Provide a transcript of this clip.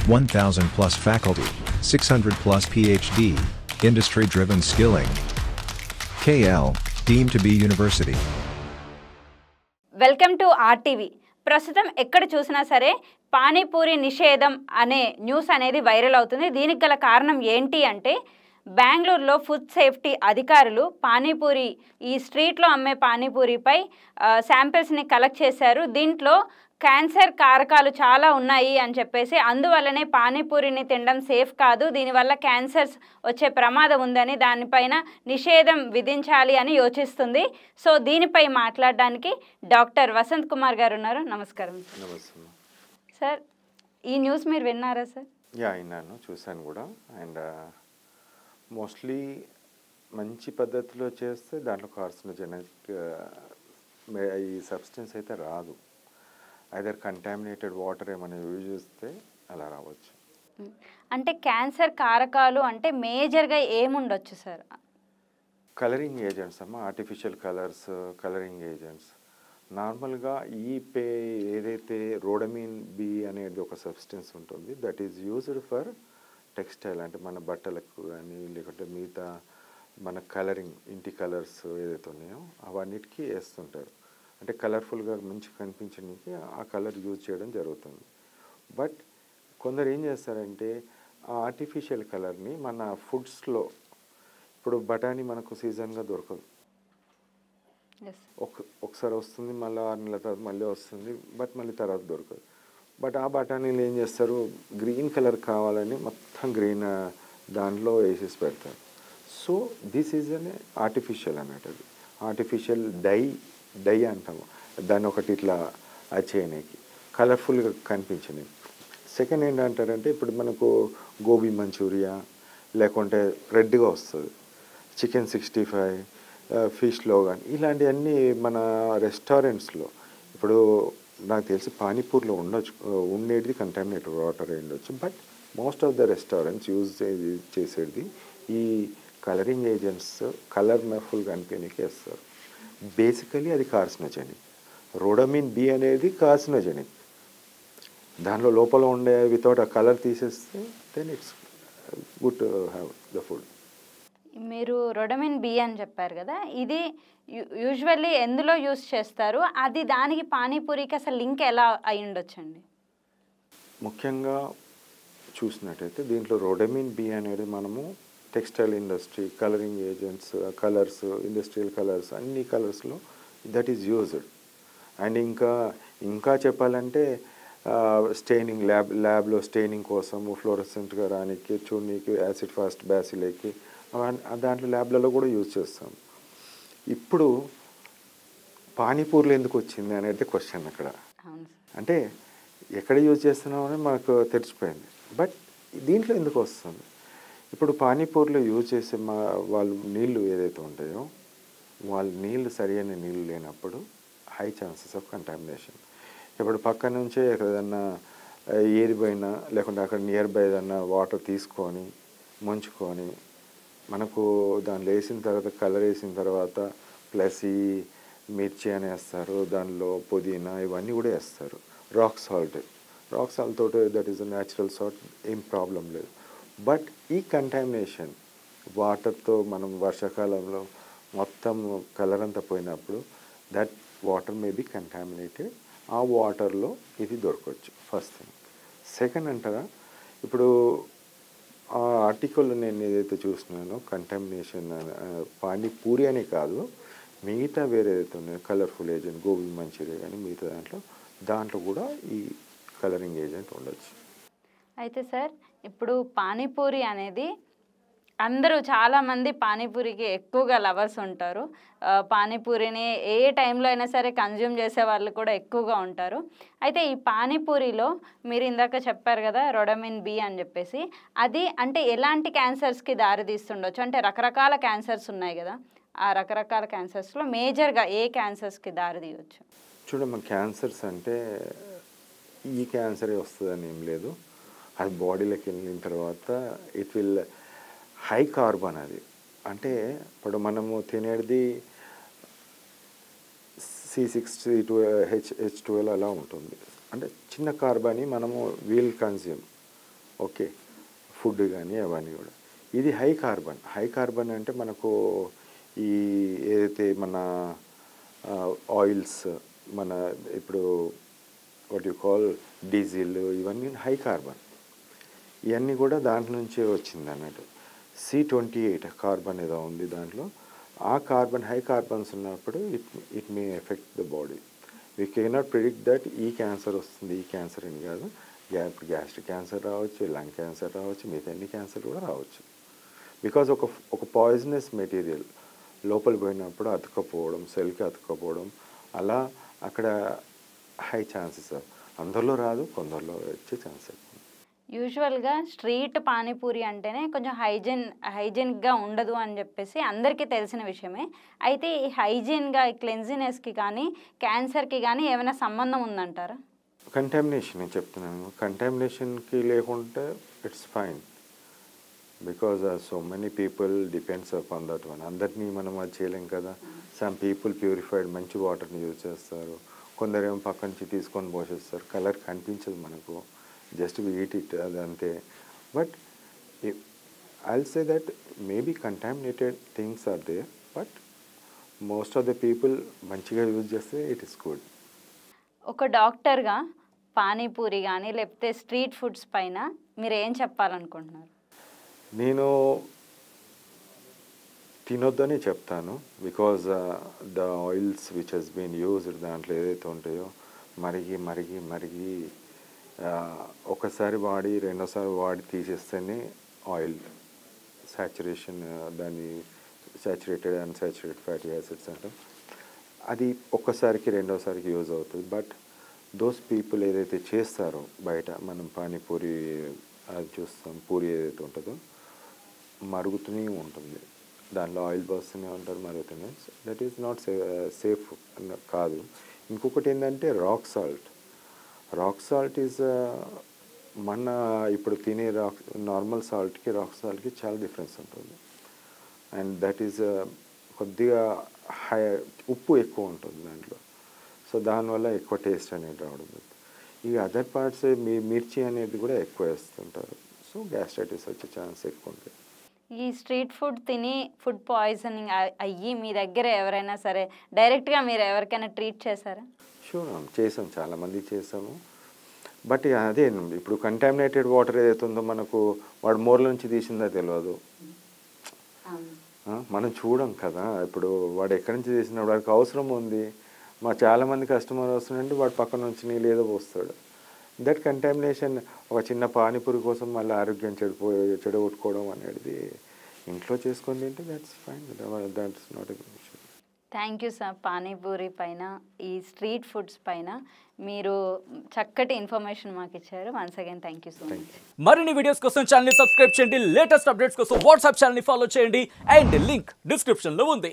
1000 plus faculty, 600 plus PhD, industry driven skilling. KL, deemed to be university. Welcome to RTV ప్రస్తుతం ఎక్కడ చూసినా సరే పానీపూరి నిషేధం అనే న్యూస్ అనేది వైరల్ అవుతుంది దీనికి గల కారణం ఏంటి అంటే బెంగళూరులో ఫుడ్ సేఫ్టీ అధికారులు పానీపూరి ఈ స్ట్రీట్లో అమ్మే పానీపూరిపై ఆ, శాంపిల్స్ని కలెక్ట్ చేశారు దీంట్లో క్యాన్సర్ కారకాలు చాలా ఉన్నాయి అని చెప్పేసి అందువల్లనే పానీపూరిని తినడం సేఫ్ కాదు దీనివల్ల క్యాన్సర్స్ వచ్చే ప్రమాదం ఉందని దానిపైన నిషేధం విధించాలి అని యోచిస్తుంది సో దీనిపై మాట్లాడడానికి డాక్టర్ వసంత్ కుమార్ గారు ఉన్నారు నమస్కారం నమస్తే సార్ ఈ న్యూస్ మీరు విన్నారా సార్ యా విన్నాను చూశాను కూడా అండ్ మోస్ట్లీ మంచి పద్ధతిలో చేస్తే దాంట్లో కార్సినోజెనిక్ ఈ సబ్స్టెన్స్ అయితే రాదు ఐదర్ కంటామినేటెడ్ వాటర్ ఏమైనా యూజ్ చేస్తే అలా రావచ్చు అంటే క్యాన్సర్ కారకాలు అంటే మేజర్గా ఏముండొచ్చు సార్ కలరింగ్ ఏజెంట్స్ అమ్మ ఆర్టిఫిషియల్ కలర్స్ కలరింగ్ ఏజెంట్స్ నార్మల్గా ఈ పే ఏదైతే రోడమిన్ బి అనేది ఒక సబ్స్టెన్స్ ఉంటుంది that is used for textile అంటే మన బట్టలకు కానీ లేకుంటే మిగతా మన కలరింగ్ ఇంటి కలర్స్ ఏదైతే ఉన్నాయో అవన్నిటికీ వేస్తుంటారు అంటే కలర్ఫుల్గా మంచి కనిపించడానికి ఆ కలర్ యూజ్ చేయడం జరుగుతుంది బట్ కొందరు ఏం చేస్తారంటే ఆ ఆర్టిఫిషియల్ కలర్ని మన ఫుడ్స్లో ఇప్పుడు బఠానీ మనకు సీజన్గా దొరకదు ఎస్ ఒక ఒకసారి వస్తుంది మళ్ళీ ఆరు నెలల తర్వాత మళ్ళీ వస్తుంది బట్ మళ్ళీ తర్వాత దొరకదు బట్ ఆ బఠానీలు ఏం చేస్తారు గ్రీన్ కలర్ కావాలని మొత్తం గ్రీన్ దాంట్లో వేసేసి పెడతారు so this is an artificial అన్నట్టు అది ఆర్టిఫిషియల్ డై డై అంటాము దాన్ని ఒకటి ఇట్లా చేయడానికి కలర్ఫుల్గా కనిపించని సెకండ్ ఏంటంటారంటే ఇప్పుడు మనకు గోబీ మంచూరియా లేకుంటే రెడ్గా వస్తుంది చికెన్ సిక్స్టీ ఫైవ్ ఫిష్లో కానీ ఇలాంటివన్నీ మన రెస్టారెంట్స్లో ఇప్పుడు నాకు తెలిసి పానీపూర్లో ఉండొచ్చు ఉండేది కంటామినేటెడ్ వాటర్ అయి ఉండొచ్చు but most of the restaurants use చేసేది ఈ కలరింగ్ ఏజెంట్స్ కలర్ ఫుల్ కనిపించడానికి వేస్తారు బేసికలీ అది కార్సినోజెనిక్ రోడమిన్ బి అనేది కార్సినోజెనిక్ దానిలో లోపల ఉండే వితౌట్ ఆ కలర్ తీసేస్తే then it's good to have the food మీరు రొడమిన్ బి అని చెప్పారు కదా ఇది యూజువల్లీ ఎందులో యూస్ చేస్తారు అది దానికి పానీపూరికి అసలు లింక్ ఎలా అయి ఉండొచ్చండి ముఖ్యంగా చూసినట్టయితే దీంట్లో రోడమిన్ బి అనేది మనము textile industry colouring agents colours industrial colours అన్ని కలర్స్లో దట్ ఈజ్ యూజ్డ్ అండ్ ఇంకా ఇంకా చెప్పాలంటే స్టెయినింగ్ ల్యాబ్ ల్యాబ్లో స్టెయినింగ్ కోసము ఫ్లోరసెంట్గా రానికి చూడనీకి యాసిడ్ ఫాస్ట్ బ్యాసిలేకి అవన్నీ- దాంట్లో ల్యాబ్లలో కూడా యూజ్ చేస్తాం ఇప్పుడు పానీపూర్లు ఎందుకు వచ్చింది అనేది క్వశ్చన్ అక్కడ అవును సార్ అంటే ఎక్కడ యూజ్ చేస్తున్నామని మనకు తెలిసిపోయింది బట్ దీంట్లో ఎందుకు వస్తుంది ఇప్పుడు పానీపూర్లో యూజ్ చేసే మా వాళ్ళు నీళ్ళు ఏదైతే ఉంటాయో వాళ్ళ నీళ్ళు సరైన నీళ్ళు లేనప్పుడు హై ఛాన్సెస్ ఆఫ్ కంటామినేషన్ ఇప్పుడు పక్క నుంచే ఏదన్నా ఏది పోయినా లేకుంటే అక్కడ నియర్ బై ఏదన్నా వాటర్ తీసుకొని ముంచుకొని మనకు దానిలో వేసిన తర్వాత కలర్ వేసిన తర్వాత ప్లస్ ఈ మిర్చి అని వేస్తారు దానిలో పుదీనా ఇవన్నీ కూడా వేస్తారు రాక్ సాల్ట్ రాక్ సాల్ట్ తోటి దట్ ఈస్ న్యాచురల్ సాల్ట్ ఏం ప్రాబ్లం లేదు బట్ ఈ కంటామినేషన్ వాటర్తో మనం వర్షాకాలంలో మొత్తం కలర్ అంతా పోయినప్పుడు that water may be contaminated ఆ వాటర్లో ఇది దొరకవచ్చు ఫస్ట్ థింగ్ సెకండ్ అంటారా ఇప్పుడు ఆ ఆర్టికల్ నేను ఏదైతే చూస్తున్నానో కంటామినేషన్ పానీపూరి అని కాదు మిగతా వేరే ఏదైతే ఉన్నాయో కలర్ఫుల్ ఏజెంట్ గోబీ మంచూరియా కానీ మిగతా దాంట్లో దాంట్లో కూడా ఈ కలరింగ్ ఏజెంట్ ఉండొచ్చు అయితే సార్ ఇప్పుడు పానీపూరి అనేది అందరూ చాలామంది పానీపూరికి ఎక్కువగా లవర్స్ ఉంటారు ఆ, పానీపూరిని ఏ టైంలో అయినా సరే కన్జ్యూమ్ చేసే వాళ్ళు కూడా ఎక్కువగా ఉంటారు అయితే ఈ పానీపూరిలో మీరు ఇందాక చెప్పారు కదా రొడమిన్ బి అని చెప్పేసి అది అంటే ఎలాంటి క్యాన్సర్స్కి దారితీస్తుండొచ్చు అంటే రకరకాల క్యాన్సర్స్ ఉన్నాయి కదా ఆ రకరకాల క్యాన్సర్స్లో మేజర్గా ఏ క్యాన్సర్స్కి దారి తీయవచ్చు చూడమ్మ క్యాన్సర్స్ అంటే ఈ క్యాన్సరే వస్తుందని ఏం లేదు అది బాడీలోకి వెళ్ళిన తర్వాత ఇట్ విల్ హై కార్బన్ అది అంటే ఇప్పుడు మనము తినేది C six C two H H twelve అలా ఉంటుంది అంటే చిన్న కార్బన్ మనము వీల్ కన్జ్యూమ్ ఓకే ఫుడ్ కానీ అవన్నీ కూడా ఇది హై కార్బన్ హై కార్బన్ అంటే మనకు ఈ ఏదైతే మన ఆయిల్స్ మన ఇప్పుడు వాట్ యు కాల్ డీజిల్ ఇవన్నీ హై కార్బన్ ఇవన్నీ కూడా దాంట్లో నుంచే వచ్చింది అన్నట్టు సి ట్వంటీ ఎయిట్ కార్బన్ ఏదో ఉంది దాంట్లో ఆ కార్బన్ హై కార్బన్స్ ఉన్నప్పుడు it it may affect the body we cannot predict that ఈ క్యాన్సర్ వస్తుంది ఈ క్యాన్సర్ అని కాదు గ్యా ఇప్పుడు గ్యాస్ట్రిక్ క్యాన్సర్ రావచ్చు లంగ్ క్యాన్సర్ రావచ్చు మిగతా అన్ని క్యాన్సర్ కూడా రావచ్చు బికాజ్ ఒక ఒక పాయిజనస్ మెటీరియల్ లోపల పోయినప్పుడు అతుక్కపోవడం సెల్కి అతుక్కపోవడం అలా అక్కడ హై ఛాన్సెస్ అందరిలో రాదు కొందరిలో వచ్చే ఛాన్సెస్ యూజువల్గా స్ట్రీట్ పానీపూరి అంటేనే కొంచెం హైజీన్ హైజీనిక్గా ఉండదు అని చెప్పేసి అందరికీ తెలిసిన విషయమే అయితే ఈ హైజీన్గా ఈ క్లెన్జినెస్కి కానీ క్యాన్సర్కి కానీ ఏమైనా సంబంధం ఉందంటారా కంటామినేషన్ నేను చెప్తున్నాను కంటామినేషన్కి లేకుంటే it's fine because so many people depends upon that one అందరినీ మనం అది చేయలేం కదా సమ్ పీపుల్ ప్యూరిఫైడ్ మంచి వాటర్ని యూజ్ చేస్తారు కొందరేమో పక్క నుంచి తీసుకొని పోసేస్తారు కలర్ కనిపించదు మనకు జస్ట్ ఈట్ ఇట్ అది అంతే but I'll say that maybe contaminated things are there but most of the people మంచిగా యూజ్ చేస్తే ఇట్ ఇస్ గుడ్ ఒక డాక్టర్గా పానీపూరి కానీ లేకపోతే స్ట్రీట్ ఫుడ్స్ పైన మీరు ఏం చెప్పాలనుకుంటున్నారు నేను తినొద్దని చెప్తాను because the oils which has been used దాంట్లో ఏదైతే ఉంటాయో మరిగి మరిగి మరిగి uh, ఒకసారి వాడి రెండోసారి వాడి తీసేస్తేనే ఆయిల్ సాచురేషన్ దాన్ని saturated and saturated fatty acids అంటాం అది ఒక్కసారికి రెండోసారికి యూజ్ అవుతుంది బట్ దోస్ పీపుల్ ఏదైతే చేస్తారో బయట మనం పానీపూరి అది చూస్తాం పూరి ఏదైతే ఉంటుందో మరుగుతూనే ఉంటుంది దాంట్లో ఆయిల్ పోస్తూనే ఉంటారు మరుగుతూనే దట్ ఈస్ నాట్ సేఫ్ కాదు ఇంకొకటి ఏంటంటే rock salt rock salt is మన ఇప్పుడు తినే రాక్ నార్మల్ సాల్ట్కి రాక్ సాల్ట్కి చాలా డిఫరెన్స్ ఉంటుంది అండ్ దట్ ఈజ్ కొద్దిగా హై ఉప్పు ఎక్కువ ఉంటుంది దాంట్లో సో దానివల్ల ఎక్కువ టేస్ట్ అనేది రావడం జరుగుతుంది. ఈ అదర్ పార్ట్స్ మీ మిర్చి అనేది కూడా ఎక్కువ వేస్తుంటారు సో గ్యాస్ట్రైటిస్ వచ్చే ఛాన్స్ ఎక్కువ ఉంటుంది ఈ స్ట్రీట్ ఫుడ్ తిని ఫుడ్ పాయిజనింగ్ అయ్యి మీ దగ్గర ఎవరైనా సరే డైరెక్ట్గా మీరు ఎవరికైనా ట్రీట్ చేశారా షూర్ చేసాం చాలామంది చేసాము బట్ అదే ఇప్పుడు కంటామినేటెడ్ వాటర్ ఏదైతే ఉందో మనకు వాడు మోర్ల నుంచి తీసిందో తెలియదు ఆ, మనం చూడం కదా ఇప్పుడు వాడు ఎక్కడి నుంచి తీసినాడు వాడికి అవసరం ఉంది మా చాలామంది కస్టమర్ వస్తుందంటే వాడు పక్కన నుంచి నీళ్ళు ఏదో పోస్తాడు దట్ కంటామినేషన్ ఒక చిన్న పానీపూరి కోసం మళ్ళీ ఆరోగ్యం చెడిపో చెడగొట్టుకోవడం అనేది ఇంట్లో చేసుకొని తింటే that's fine that's not a issue thank you sir panipuri పైన ఈ స్ట్రీట్ ఫుడ్స్ పైన మీరు చక్కటి ఇన్ఫర్మేషన్ మాకు ఇచ్చారు once again thank you so much మరిన్ని వీడియోస్ కోసం ఛానల్ సబ్స్క్రైబ్ చేయండి లేటెస్ట్ అప్డేట్స్ కోసం వాట్సాప్ ఛానల్ ఫాలో చేయండి అండ్ లింక్ డిస్క్రిప్షన్ లో ఉంది